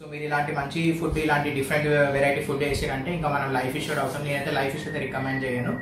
so మీరు ఇలాంటి మంచి ఫుడ్ ఇలాంటి డిఫరెంట్ వెరైటీ ఫుడ్ వేసారంటే ఇంకా మనం లైఫ్ ఫిష్ కూడా అవసరం నేనైతే లైఫ్ ఫిష్ అయితే రికమెండ్ చేయను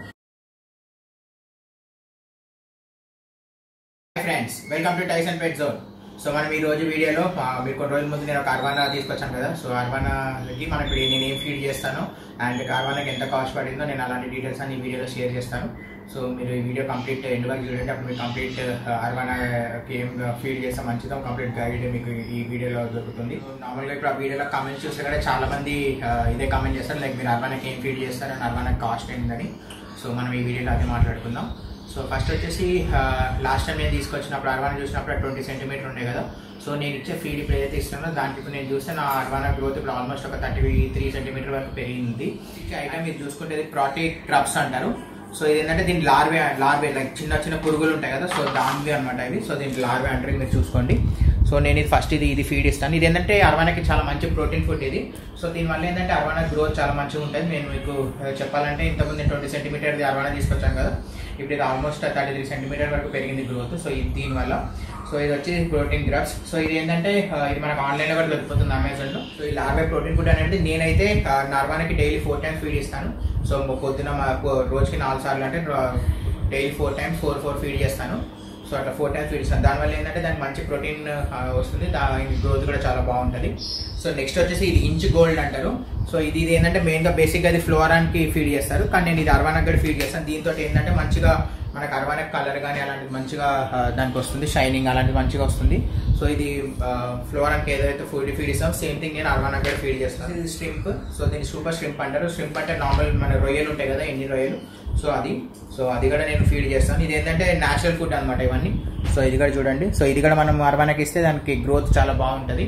friends welcome to Tyson pet zone so మనం ఈ రోజు వీడియోలో ఆ, మీరు కొన్ని రోజుల ముందు నేను ఒక అర్వానా తీసుకొచ్చాను కదా సో అర్వానాకి మనం ఇప్పుడు నేను ఏం ఫీడ్ చేస్తాను అండ్ అర్వానాకి ఎంత కాస్ట్ పడిందో నేను అలాంటి డీటెయిల్స్ అన్ని ఈ వీడియోలో షేర్ చేస్తాను సో మీరు ఈ వీడియో కంప్లీట్ ఎండ్ వరకు చూడండి అప్పుడు మీరు కంప్లీట్ అర్వానాకి ఏం ఫీడ్ చేస్తే మంచిదో కంప్లీట్ గైడ్ మీకు ఈ వీడియోలో దొరుకుతుంది నార్మల్గా ఇప్పుడు ఆ వీడియోలో కామెంట్స్ చూస్తే కూడా చాలా మంది ఆ, ఇదే కామెంట్ చేస్తారు లైక్ మీరు అర్వానాకి ఏం ఫీడ్ చేస్తారు అండ్ అర్వానాకి కాస్ట్ ఏంటని సో మనం ఈ వీడియోలో అదే మాట్లాడుకుందాం సో ఫస్ట్ వచ్చేసి లాస్ట్ టైం నేను తీసుకొచ్చినప్పుడు అర్వానా చూసినప్పుడు ట్వంటీ సెంటీమీటర్ ఉండే కదా సో నేను ఇచ్చే ఫీడ్ ఇప్పుడు ఏదైతే ఇస్తున్నానో దానికి ఇప్పుడు నేను చూస్తే నా అర్వానా గ్రోత్ ఇప్పుడు ఆల్మోస్ట్ ఒక థర్టీ త్రీ సెంటీమీటర్ వరకు పెరిగింది ఈ ఐటమ్ మీరు చూసుకుంటే ఇది ప్రాటీ ట్రప్స్ అంటారు సో ఇది ఏంటంటే దీని లార్వే లార్వే లైక్ చిన్న చిన్న పురుగులు ఉంటాయి కదా సో దానివి అనమాట ఇవి సో దీనికి లార్వే అంటారు ఇది మీరు చూసుకోండి సో నేను ఇది ఫస్ట్ ఇది ఇది ఫీడ్ ఇస్తాను ఇది ఏంటంటే అర్వానాకి చాలా మంచి ప్రోటీన్ ఫుడ్ ఇది సో దీనివల్ల ఏంటంటే అర్వానా గ్రోత్ చాలా మంచిగా ఉంటుంది నేను మీకు ఆ, చెప్పాలంటే ఇంతకుముందు నేను ట్వంటీ సెంటీమీటర్ అర్వానా తీసుకొచ్చాను కదా ఇప్పుడు ఇది ఆల్మోస్ట్ థర్టీ త్రీ సెంటీమీటర్ వరకు పెరిగింది గ్రోత్ సో ఇది దీనివల్ల సో ఇది వచ్చి ప్రోటీన్ గ్రబ్స్ సో ఇది ఏంటంటే ఆ, ఇది మనకు ఆన్లైన్లో కూడా దొరికిపోతుంది అమెజాన్లో సో ఈ లార్వే ప్రోటీన్ ఫుడ్ అనేది నేనైతే ఆ, నర్వానాకి డైలీ ఫోర్ టైమ్స్ ఫీడ్ ఇస్తాను సో పొద్దున మా- పో- రోజుకి నాలుగు సార్లు అంటే daily four times four four feed చేస్తాను సో అట్లా ఫోర్ టైమ్స్ ఫీడ్ ఇస్తాను దానివల్ల ఏంటంటే దానికి మంచి ప్రోటీన్ వస్తుంది దాని గ్రోత్ కూడా చాలా బాగుంటుంది సో నెక్స్ట్ వచ్చేసి ఇది ఇంచ్ గోల్డ్ అంటారు సో ఇది ఇది ఏంటంటే మెయిన్గా బేసిక్గా అది ఫ్లోరాన్కి ఫీడ్ చేస్తారు కానీ నేను ఇది అర్వానాకి కూడా ఫీడ్ చేస్తాను దీంతో ఏంటంటే మంచిగా మనకు అర్వానిక్ కలర్ కానీ అలాంటిది మంచిగా ఆ, దానికి వస్తుంది షైనింగ్ అలాంటిది మంచిగా వస్తుంది సో ఇది ఫ్లోరాన్కి ఏదైతే ఫుడ్ ఫీడ్ ఇస్తాం సేమ్ థింగ్ నేను అర్వానాకి కూడా ఫీడ్ చేస్తాను ఇది స్ట్రింప్ సో దీన్ని సూపర్ స్ట్రింప్ అంటారు స్ట్రింప్ అంటే నార్మల్ మన రొయ్యలు ఉంటాయి కదా ఎన్ని రొయ్యలు సో అది సో అది కూడా నేను ఫీడ్ చేస్తాను ఇది ఏంటంటే నేచురల్ ఫుడ్ అనమాట ఇవన్నీ సో ఇది కూడా చూడండి సో ఇది కూడా మనం అర్వానాకి ఇస్తే దానికి గ్రోత్ చాలా బాగుంటుంది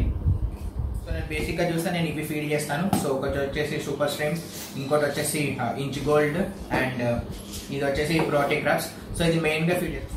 సో నేను బేసిక్గా చూస్తే నేను ఇవి ఫీడ్ చేస్తాను సో ఒకటి వచ్చేసి సూపర్ స్ట్రీమ్ ఇంకోటి వచ్చేసి ఇంచ్ గోల్డ్ అండ్ ఇది వచ్చేసి ప్రోటీ క్రాప్స్ సో ఇది మెయిన్గా ఫీడ్ చేస్తాను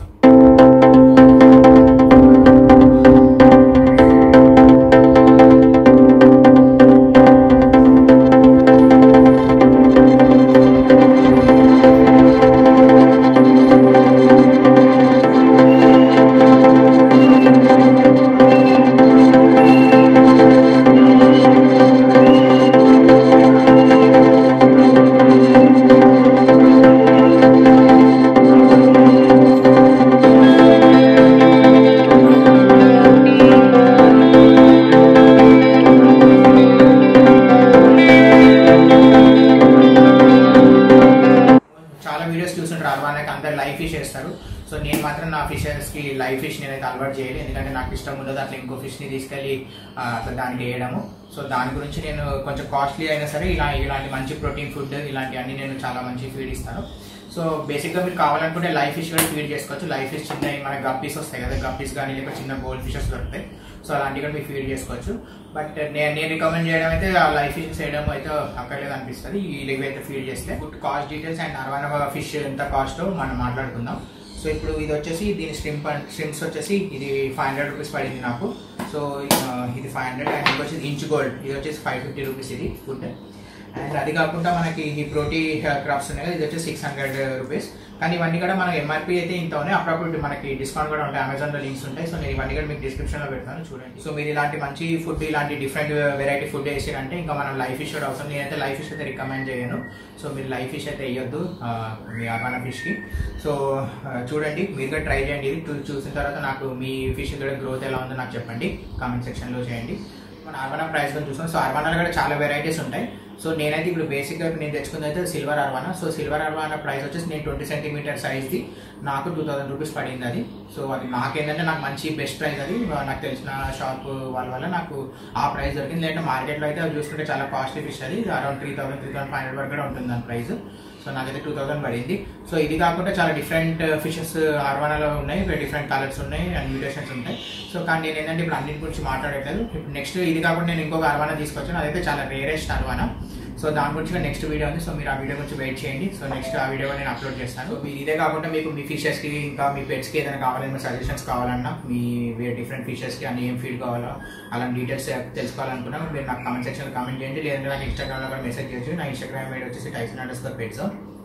చాలా వీడియోస్ చూస్తుంటారు అర్వానాకి అందరు లైవ్ ఫిష్ వేస్తారు సో నేను మాత్రం నా ఫిషెస్ కి లైవ్ ఫిష్ నేనైతే అలవాటు చేయలేదు ఎందుకంటే నాకు ఇష్టం ఉండదు అట్లా ఇంకో ఫిష్ ని తీసుకెళ్లి ఆ, అట్లా దానికి వేయడము సో దాని గురించి నేను కొంచెం కాస్ట్లీ అయినా సరే ఇలా ఇలాంటి మంచి ప్రోటీన్ ఫుడ్ ఇలాంటి అన్ని నేను చాలా మంచి ఫీడ్ ఇస్తాను సో బేసిక్గా మీరు కావాలనుకుంటే లైవ్ ఫిష్ కూడా ఫీడ్ చేసుకోవచ్చు లైవ్ ఫిష్ చిన్న మన గప్పీస్ వస్తాయి కదా గప్పీస్ కానీ లేకపోతే చిన్న గోల్డ్ ఫిషెస్ దొరుకుతాయి సో అలాంటివి కూడా మీరు ఫీడ్ చేసుకోవచ్చు బట్ నేను నేను రికమెండ్ చేయడం అయితే ఆ లైవ్ ఫిష్ చేయడం అయితే అక్కర్లేదు అనిపిస్తుంది ఈ లెగ్ అయితే ఫీడ్ చేస్తే గుడ్ కాస్ట్ డీటెయిల్స్ అండ్ అరవై ఫిష్ ఎంత కాస్ట్ మనం మాట్లాడుకుందాం సో ఇప్పుడు ఇది వచ్చేసి దీని స్ట్రింప్ స్ట్రింప్స్ వచ్చేసి ఇది ఫైవ్ హండ్రెడ్ రూపీస్ పడింది నాకు సో ఆ, ఇది ఫైవ్ హండ్రెడ్ అండ్ ఇది వచ్చేసి ఇంచ్ గోల్డ్ ఇది వచ్చేసి ఫైవ్ ఫిఫ్టీ రూపీస్ ఇది ఫుడ్ అండ్ అది కాకుండా మనకి ఈ ప్రోటీ క్రాప్స్ ఉన్నాయి కదా ఇది వచ్చి సిక్స్ హండ్రెడ్ రూపీస్ కానీ ఇవన్నీ కూడా మనకి ఎంఆర్పీ అయితే ఇంత ఉన్నాయి అప్పుడప్పుడు మనకి డిస్కౌంట్ కూడా ఉంటాయి అమెజాన్లో లింక్స్ ఉంటాయి సో నేను ఇవన్నీ కూడా మీకు డిస్క్రిప్షన్లో పెడతాను చూడండి సో మీరు ఇలాంటి మంచి ఫుడ్ ఇలాంటి డిఫరెంట్ వెరైటీ ఫుడ్ వేసారంటే ఇంకా మనం లైఫ్ ఫిష్ కూడా అవసరం నేనైతే లైఫ్ ఫిష్ అయితే రికమెండ్ చేయను సో మీరు లైఫ్ ఫిష్ అయితే వేయొద్దు ఆ, మీ అర్వానా ఫిష్కి సో ఆ, చూడండి మీరు కూడా ట్రై చేయండి ఇది చూ- చూసిన తర్వాత నాకు మీ ఫిష్ కూడా గ్రోత్ ఎలా ఉందో నాకు చెప్పండి కామెంట్ సెక్షన్లో చేయండి మన అర్వానా ప్రైస్ గురించి చూస్తాం సో అర్వానాలో కూడా చాలా వెరైటీస్ ఉంటాయి సో నేనైతే ఇప్పుడు బేసిక్గా నేను తెచ్చుకుంది అయితే silver arowana so silver arowana price వచ్చేసి నేను ట్వంటీ సెంటీమీటర్ సైజ్ది నాకు టూ థౌసండ్ రూపీస్ పడింది అది సో అది నాకేంటంటే నాకు మంచి బెస్ట్ ప్రైస్ అది నాకు తెలిసిన షాప్ వాళ్ళ వల్ల నాకు ఆ ప్రైస్ దొరికింది లేదంటే మార్కెట్లో అయితే అది చూసుకుంటే చాలా కాస్ట్లీ ఫిష్ అది around three thousand three thousand five hundred వరకు కూడా ఉంటుంది దాని ప్రైస్ సో నాకైతే టూ థౌసండ్ పడింది సో ఇది కాకుండా చాలా డిఫరెంట్ ఫిషెస్ అర్వానాలో ఉన్నాయి డిఫరెంట్ కలర్స్ ఉన్నాయి అండ్ మ్యూటేషన్స్ ఉంటాయి సో కానీ నేను ఏంటంటే ఇప్పుడు అన్నిటి గురించి మాట్లాడట్లేదు ఇప్పుడు నెక్స్ట్ ఇది కాకుండా నేను ఇంకొక అర్వానా తీసుకొచ్చాను అదైతే చాలా రేరెస్ట్ అర్వానా సో దాని గురించి నెక్స్ట్ వీడియో ఉంది సో మీరు ఆ వీడియో గురించి వెయిట్ చేయండి సో నెక్స్ట్ ఆ వీడియో నేను అప్లోడ్ చేస్తాను సో మీరు ఇదే కాకుండా మీకు మీ ఫిషెస్ కి ఇంకా మీ పెట్స్ కి ఏదైనా కావాలన్నా సజెషన్స్ కావాలన్నా మీ డిఫరెంట్ ఫిషెస్ కి అని ఏం ఫీడ్ కావాలో అలాంటి డీటెయిల్స్ తెలుసుకోవాలనుకున్నా మీరు నాకు కామెంట్ సెక్షన్ కామెంట్ చేయండి లేదంటే నాకు ఇన్స్టాగ్రామ్ లో కూడా మెసేజ్ చేయొచ్చు నా ఇన్స్టాగ్రామ్ ఐడి వచ్చేసి Tyson underscore pets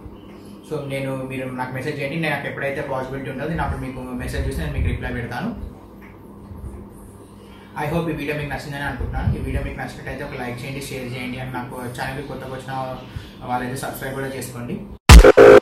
so నేను మీరు నాకు మెసేజ్ చేయండి నేను నాకు ఎప్పుడైతే పాసిబిలిటీ ఉంటుందో నేను అప్పుడు మీకు మెసేజ్ చూసి నేను మీకు రిప్లై పెడతాను ఐ హోప్ ఈ వీడియో మీకు నచ్చిందని అనుకుంటున్నాను ఈ వీడియో మీకు నచ్చినట్టయితే ఒక లైక్ చేయండి షేర్ చేయండి అండ్ నాకు ఛానల్కి కొత్తగా వచ్చిన వాళ్ళైతే సబ్స్క్రైబ్ కూడా చేసుకోండి